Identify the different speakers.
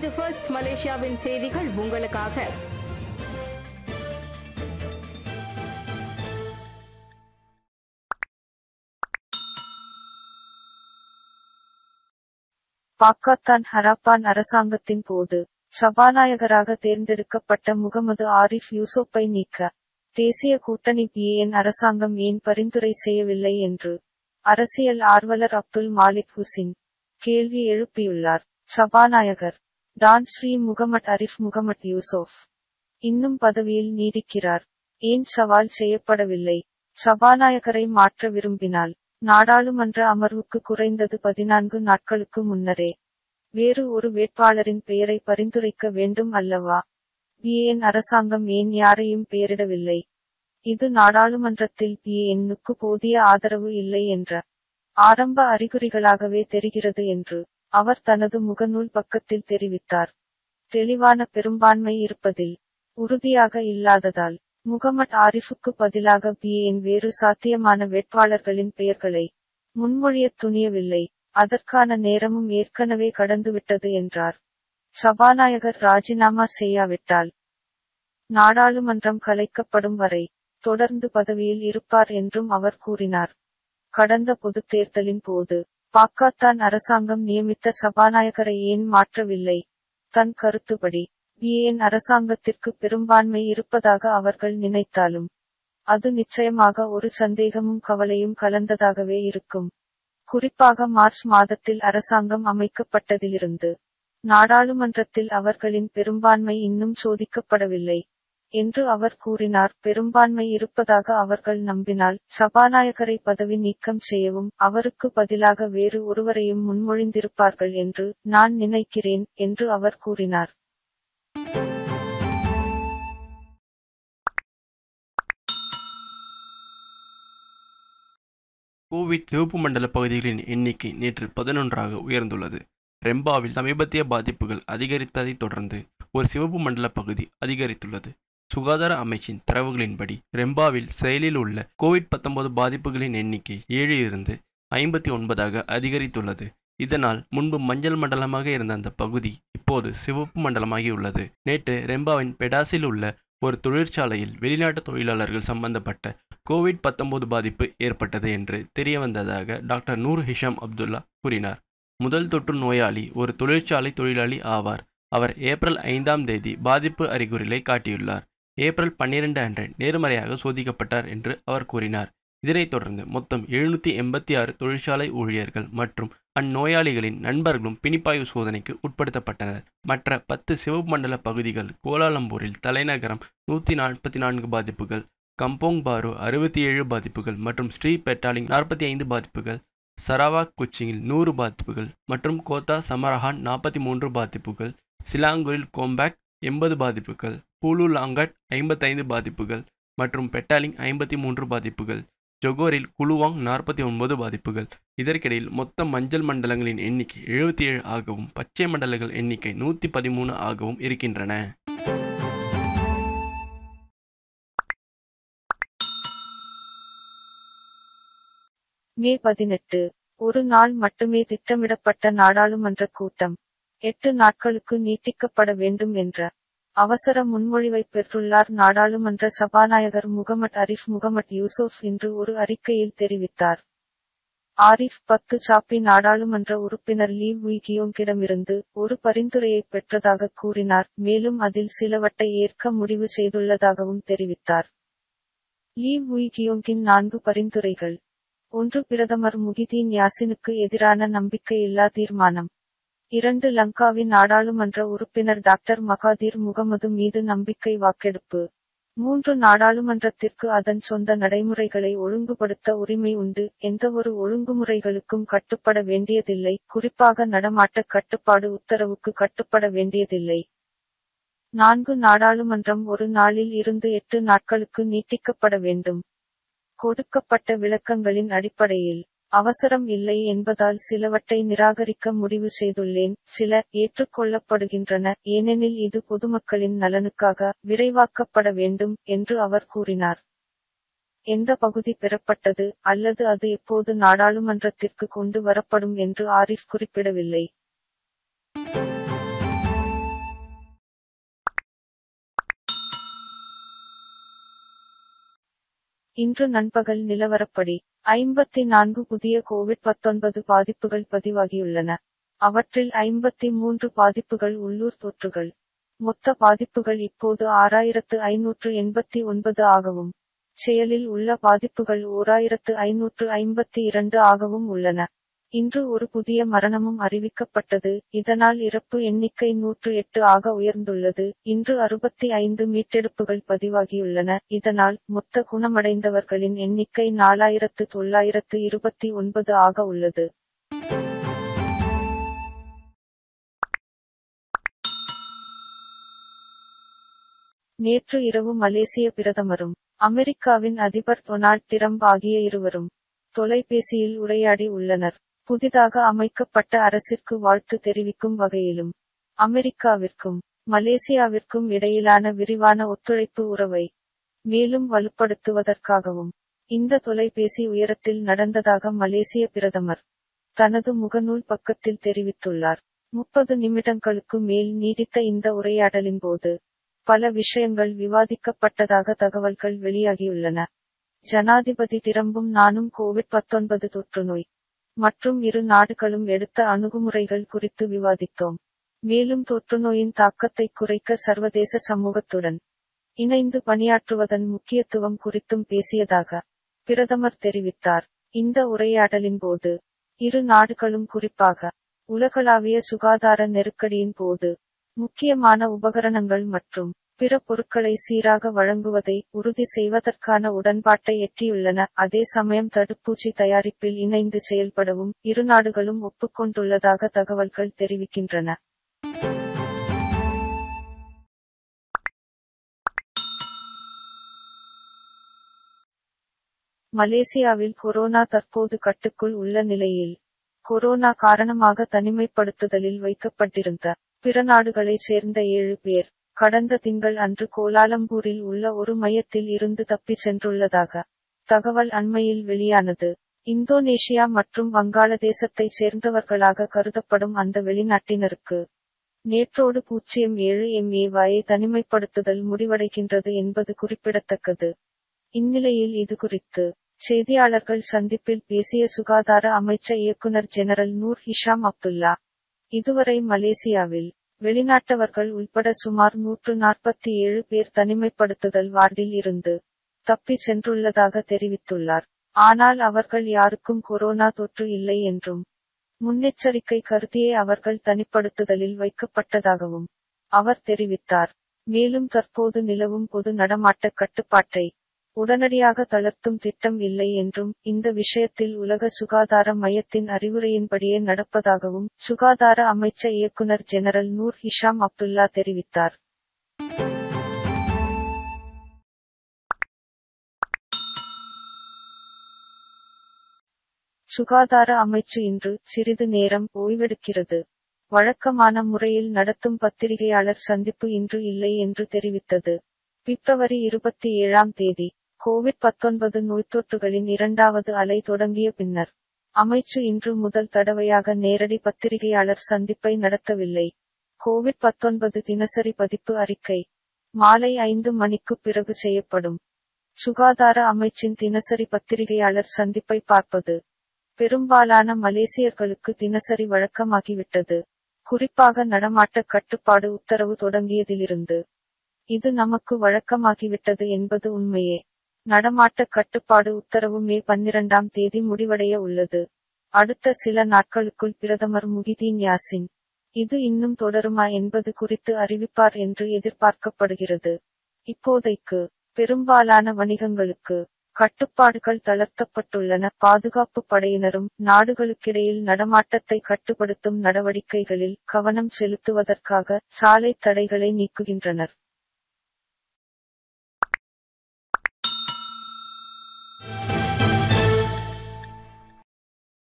Speaker 1: இது ஃபர்ஸ்ட் மலேசியாவின் செய்திகள் உங்களுக்காக
Speaker 2: பாக்காத்தான் ஹராப்பான் அரசாங்கத்தின் போது சபாநாயகராக தேர்ந்தெடுக்கப்பட்ட முகமது ஆரிஃப் யூசுப்பை நீக்க தேசிய கூட்டணி பிஎன் அரசாங்கம் ஏன் பரிந்துரை செய்யவில்லை என்று அரசியல் ஆர்வலர் அப்துல் மாலிக் ஹுசின் கேள்வி எழுப்பியுள்ளார் சபாநாயகர் Tan Sri Mohamad Arif Mohamad Yusof இன்னும் பதவியில் நீடிக்கிறார் ஏன் சவால் செய்யப்படவில்லை சபாநாயகரை மாற்ற விரும்பினால் நாடாளுமன்ற அமர்வுக்கு குறைந்தது பதினான்கு நாட்களுக்கு முன்னரே வேறு ஒரு வேட்பாளரின் பெயரை பரிந்துரைக்க வேண்டும் அல்லவா பிஎன் அரசாங்கம் ஏன் யாரையும் பெயரிடவில்லை இது நாடாளுமன்றத்தில் பிஎன்னுக்கு போதிய ஆதரவு இல்லை என்ற ஆரம்ப அறிகுறிகளாகவே தெரிகிறது என்று அவர் தனது முகநூல் பக்கத்தில் தெரிவித்தார் தெளிவான பெரும்பான்மை இருப்பதில் உறுதியாக இல்லாததால் முகமட் ஆரிஃபுக்கு பதிலாக பிஎன் வேறு சாத்தியமான வேட்பாளர்களின் பெயர்களை முன்மொழியத் துணியவில்லை அதற்கான நேரமும் ஏற்கனவே கடந்துவிட்டது என்றார் சபாநாயகர் ராஜினாமா செய்யாவிட்டால் நாடாளுமன்றம் கலைக்கப்படும் வரை தொடர்ந்து பதவியில் இருப்பார் என்றும் அவர் கூறினார் கடந்த பொதுத் தேர்தலின் போது பாக்காத்தான் அரசாங்கம் நியமித்த சபாநாயகரை ஏன் மாற்றவில்லை தன் கருத்துப்படி பிஎன் அரசாங்கத்திற்கு பெரும்பான்மை இருப்பதாக அவர்கள் நினைத்தாலும் அது நிச்சயமாக ஒரு சந்தேகமும் கவலையும் கலந்ததாகவே இருக்கும் குறிப்பாக மார்ச் மாதத்தில் அரசாங்கம் அமைக்கப்பட்டதிலிருந்து நாடாளுமன்றத்தில் அவர்களின் பெரும்பான்மை இன்னும் சோதிக்கப்படவில்லை என்று அவர் கூறினார் பெரும்பான்மை இருப்பதாக அவர்கள் நம்பினால் சபாநாயகரை பதவி நீக்கம் செய்யவும் அவருக்கு பதிலாக வேறு ஒருவரையும் முன்மொழிந்திருப்பார்கள் என்று நான் நினைக்கிறேன் என்று அவர் கூறினார்
Speaker 3: கோவிட் சிவப்பு மண்டல பகுதிகளின் எண்ணிக்கை நேற்று பதினொன்றாக உயர்ந்துள்ளது ரெம்பாவில் சமீபத்திய பாதிப்புகள் அதிகரித்ததைத் தொடர்ந்து ஒரு சிவப்பு மண்டல பகுதி அதிகரித்துள்ளது சுகாதார அமைச்சின் தரவுகளின்படி ரெம்பாவில் செயலில் உள்ள கோவிட் பத்தொன்பது பாதிப்புகளின் எண்ணிக்கை ஏழிலிருந்து ஐம்பத்தி ஒன்பதாக அதிகரித்துள்ளது இதனால் முன்பு மஞ்சள் மண்டலமாக இருந்த அந்த பகுதி இப்போது சிவப்பு மண்டலமாகியுள்ளது நேற்று ரெம்பாவின் பெடாஸில் உள்ள ஒரு தொழிற்சாலையில் வெளிநாட்டு தொழிலாளர்கள் சம்பந்தப்பட்ட கோவிட் பத்தொன்பது பாதிப்பு ஏற்பட்டது என்று தெரியவந்ததாக டாக்டர் நூர் ஹிஷாம் அப்துல்லா கூறினார் முதல் தொற்று நோயாளி ஒரு தொழிற்சாலை தொழிலாளி ஆவார் அவர் ஏப்ரல் ஐந்தாம் தேதி பாதிப்பு அறிகுறிகளை காட்டியுள்ளார் ஏப்ரல் பன்னிரண்டு அன்று நேர்மறையாக சோதிக்கப்பட்டார் என்று அவர் கூறினார் இதனைத் தொடர்ந்து மொத்தம் எழுநூற்றி எண்பத்தி ஆறு தொழிற்சாலை ஊழியர்கள் மற்றும் அந்நோயாளிகளின் நண்பர்களும் பிணிப்பாய்வு சோதனைக்கு உட்படுத்தப்பட்டனர் மற்ற பத்து சிவப்பு மண்டல பகுதிகள் கோலாலம்பூரில் தலைநகரம் நூற்றி நாற்பத்தி நான்கு பாதிப்புகள் கம்போங் பாரு அறுபத்தி ஏழு பாதிப்புகள் மற்றும் ஸ்ரீ பெட்டாலிங் நாற்பத்தி ஐந்து பாதிப்புகள் சரவாக் கொச்சியில் நூறு பாதிப்புகள் மற்றும் கோத்தா சமரஹான் நாற்பத்தி மூன்று பாதிப்புகள் சிலாங்கூரில் கோம்பேக் எண்பது பாதிப்புகள் பூலு லாங்கட் ஐம்பத்தைந்து பாதிப்புகள் மற்றும் பெட்டாலிங் ஐம்பத்தி மூன்று பாதிப்புகள் ஜொகோரில் குலுவாங் நாற்பத்தி ஒன்பது பாதிப்புகள் இதற்கிடையில் மொத்த மஞ்சள் மண்டலங்களின் எண்ணிக்கை எழுபத்தி ஏழு ஆகவும் பச்சை மண்டலங்கள் எண்ணிக்கை நூற்றி பதிமூணு ஆகவும் இருக்கின்றன
Speaker 2: மே பதினெட்டு ஒரு நாள் மட்டுமே திட்டமிடப்பட்ட நாடாளுமன்ற கூட்டம் எட்டு நாட்களுக்கு நீட்டிக்கப்பட வேண்டும் என்ற அவசர முன்மொழிவை பெற்றுள்ளார் நாடாளுமன்ற சபாநாயகர் முகமட் அரிஃப் முகமட் யூசுப் இன்று ஒரு அறிக்கையில் தெரிவித்தார் ஆரிஃப் பத்து சாப்பி நாடாளுமன்ற உறுப்பினர் லீ உய்கியோங்கிடமிருந்து ஒரு பரிந்துரையை பெற்றதாக கூறினார் மேலும் அதில் சிலவற்றை ஏற்க முடிவு செய்துள்ளதாகவும் தெரிவித்தார் லீ உய்கியோங்கின் நான்கு பரிந்துரைகள் ஒன்று பிரதமர் முகிதீன் யாசினுக்கு எதிரான நம்பிக்கையில்லா தீர்மானம் இரண்டு லங்காவின் நாடாளுமன்ற உறுப்பினர் டாக்டர் மகாதீர் முகமது மீது நம்பிக்கை வாக்கெடுப்பு மூன்று நாடாளுமன்றத்திற்கு அதன் சொந்த நடைமுறைகளை ஒழுங்குபடுத்த உரிமை உண்டு எந்தவொரு ஒழுங்குமுறைகளுக்கும் கட்டுப்பட வேண்டியதில்லை குறிப்பாக நடமாட்ட கட்டுப்பாடு உத்தரவுக்கு கட்டுப்பட வேண்டியதில்லை நான்கு நாடாளுமன்றம் ஒரு நாளில் இருந்து எட்டு நாட்களுக்கு நீட்டிக்கப்பட வேண்டும் கொடுக்கப்பட்ட விளக்கங்களின் அடிப்படையில் அவசரம் இல்லை என்பதால் சிலவற்றை நிராகரிக்க முடிவு செய்துள்ளேன் சில ஏற்றுக்கொள்ளப்படுகின்றன ஏனெனில் இது பொதுமக்களின் நலனுக்காக விரைவாக்கப்பட வேண்டும் என்று அவர் கூறினார் எந்த பகுதி பெறப்பட்டது அல்லது அது எப்போது நாடாளுமன்றத்திற்கு கொண்டு வரப்படும் என்று ஆரிஃப் குறிப்பிடவில்லை இன்று நண்பகல் நிலவரப்படி ஐம்பத்தி நான்கு புதிய கோவிட் பத்தொன்பது பாதிப்புகள் பதிவாகியுள்ளன அவற்றில் ஐம்பத்தி மூன்று பாதிப்புகள் உள்ளூர் தொற்றுகள் மொத்த பாதிப்புகள் இப்போது ஆறாயிரத்து ஐநூற்று எண்பத்தி ஒன்பது ஆகவும் செயலில் உள்ள பாதிப்புகள் ஓராயிரத்து ஐநூற்று ஐம்பத்தி இரண்டு ஆகவும் உள்ளன இன்று ஒரு புதிய மரணமும் அறிவிக்கப்பட்டது இதனால் இறப்பு எண்ணிக்கை நூற்று எட்டு ஆக உயர்ந்துள்ளது இன்று அறுபத்தி ஐந்து மீட்டெடுப்புகள் பதிவாகியுள்ளன இதனால் மொத்த குணமடைந்தவர்களின் எண்ணிக்கை நாலாயிரத்து தொள்ளாயிரத்து இருபத்தி ஒன்பது ஆக உள்ளது நேற்று இரவு மலேசிய பிரதமரும் அமெரிக்காவின் அதிபர் டொனால்ட் டிரம்ப் ஆகிய இருவரும் தொலைபேசியில் உரையாடி உள்ளனர் புதிதாக அமைக்கப்பட்ட அரசிற்கு வாழ்த்து தெரிவிக்கும் வகையிலும் அமெரிக்காவிற்கும் மலேசியாவிற்கும் இடையிலான விரிவான ஒத்துழைப்பு உறவை மேலும் வலுப்படுத்துவதற்காகவும் இந்த தொலைபேசி உயரத்தில் நடந்ததாக மலேசிய பிரதமர் தனது முகநூல் பக்கத்தில் தெரிவித்துள்ளார் முப்பது நிமிடங்களுக்கு மேல் நீடித்த இந்த உரையாடலின் போது பல விஷயங்கள் விவாதிக்கப்பட்டதாக தகவல்கள் வெளியாகியுள்ளன ஜனாதிபதி டிரம்பும் நானும் கோவிட் பத்தொன்பது தொற்றுநோய் மற்றும் இரு நாடுகளும் எடுத்த அணுகுமுறைகள் குறித்து விவாதித்தோம் மேலும் தொற்றுநோயின் தாக்கத்தை குறைக்க சர்வதேச சமூகத்துடன் இணைந்து பணியாற்றுவதன் முக்கியத்துவம் குறித்தும் பேசியதாக பிரதமர் தெரிவித்தார் இந்த உரையாடலின் போது இரு நாடுகளும் குறிப்பாக உலகளாவிய சுகாதார நெருக்கடியின் போது முக்கியமான உபகரணங்கள் மற்றும் பிற பொருட்களை சீராக வழங்குவதை உறுதி செய்வதற்கான உடன்பாட்டை எட்டியுள்ளன அதே சமயம் தடுப்பூசி தயாரிப்பில் இணைந்து செயல்படவும் இரு நாடுகளும் ஒப்புக்கொண்டுள்ளதாக தகவல்கள் தெரிவிக்கின்றன மலேசியாவில் கொரோனா தற்போது கட்டுக்குள் உள்ள நிலையில் கொரோனா காரணமாக தனிமைப்படுத்துதலில் வைக்கப்பட்டிருந்த பிற நாடுகளைச் சேர்ந்த ஏழு பேர் கடந்த திங்கள் அன்று கோலாலம்பூரில் உள்ள ஒரு மையத்தில் இருந்து தப்பிச் சென்றுள்ளதாக தகவல் அண்மையில் வெளியானது இந்தோனேஷியா மற்றும் வங்காளதேசத்தைச் சேர்ந்தவர்களாக கருதப்படும் அந்த வெளிநாட்டினருக்கு நேற்றோடு பூஜ்ஜியம் ஏழு எம்ஏவாயை தனிமைப்படுத்துதல் முடிவடைகின்றது என்பது குறிப்பிடத்தக்கது இந்நிலையில் இது குறித்து செய்தியாளர்கள் சந்திப்பில் பேசிய சுகாதார அமைச்ச இயக்குனர் ஜெனரல் நூர் ஹிஷாம் அப்துல்லா இதுவரை மலேசியாவில் வெளிநாட்டவர்கள் உள்பட சுமார் நூற்று நாற்பத்தி ஏழு பேர் தனிமைப்படுத்துதல் வார்டில் இருந்து தப்பி சென்றுள்ளதாக தெரிவித்துள்ளார் ஆனால் அவர்கள் யாருக்கும் கொரோனா தொற்று இல்லை என்றும் முன்னெச்சரிக்கை கருதியே அவர்கள் தனிப்படுத்துதலில் வைக்கப்பட்டதாகவும் அவர் தெரிவித்தார் மேலும் தற்போது நிலவும் பொது நடமாட்ட கட்டுப்பாட்டை உடனடியாக தளர்த்தும் திட்டம் இல்லை என்றும் இந்த விஷயத்தில் உலக சுகாதார மையத்தின் அறிவுரையின்படியே நடப்பதாகவும் சுகாதார அமைச்ச இயக்குனர் ஜெனரல் நூர் ஹிஷாம் அப்துல்லா தெரிவித்தார் சுகாதார அமைச்சு இன்று சிறிது நேரம் ஓய்வெடுக்கிறது வழக்கமான முறையில் நடத்தும் பத்திரிகையாளர் சந்திப்பு இன்று இல்லை என்று தெரிவித்தது பிப்ரவரி இருபத்தி ஏழாம் தேதி கோவிட் பத்தொன்பது நோய்த்தொற்றுகளின் இரண்டாவது அலை தொடங்கிய பின்னர் அமைச்சு இன்று முதல் தடவையாக நேரடி பத்திரிகையாளர் சந்திப்பை நடத்தவில்லை கோவிட் பத்தொன்பது தினசரி பதிப்பு அறிக்கை மாலை ஐந்து மணிக்கு பிறகு செய்யப்படும் சுகாதார அமைச்சின் தினசரி பத்திரிகையாளர் சந்திப்பை பார்ப்பது பெரும்பாலான மலேசியர்களுக்கு தினசரி வழக்கமாகிவிட்டது குறிப்பாக நடமாட்ட கட்டுப்பாடு உத்தரவு தொடங்கியதிலிருந்து இது நமக்கு வழக்கமாகிவிட்டது என்பது உண்மையே நடமாட்ட கட்டுப்பாடு உத்தரவு மே பன்னிரண்டாம் தேதி முடிவடைய உள்ளது அடுத்த சில நாட்களுக்குள் பிரதமர் முகிதீன் யாசின் இது இன்னும் தொடருமா என்பது குறித்து அறிவிப்பார் என்று எதிர்பார்க்கப்படுகிறது இப்போதைக்கு பெரும்பாலான வணிகங்களுக்கு கட்டுப்பாடுகள் தளர்த்தப்பட்டுள்ளன பாதுகாப்பு படையினரும் நாடுகளுக்கிடையில் நடமாட்டத்தை கட்டுப்படுத்தும் நடவடிக்கைகளில் கவனம் செலுத்துவதற்காக சாலை தடைகளை நீக்குகின்றனர்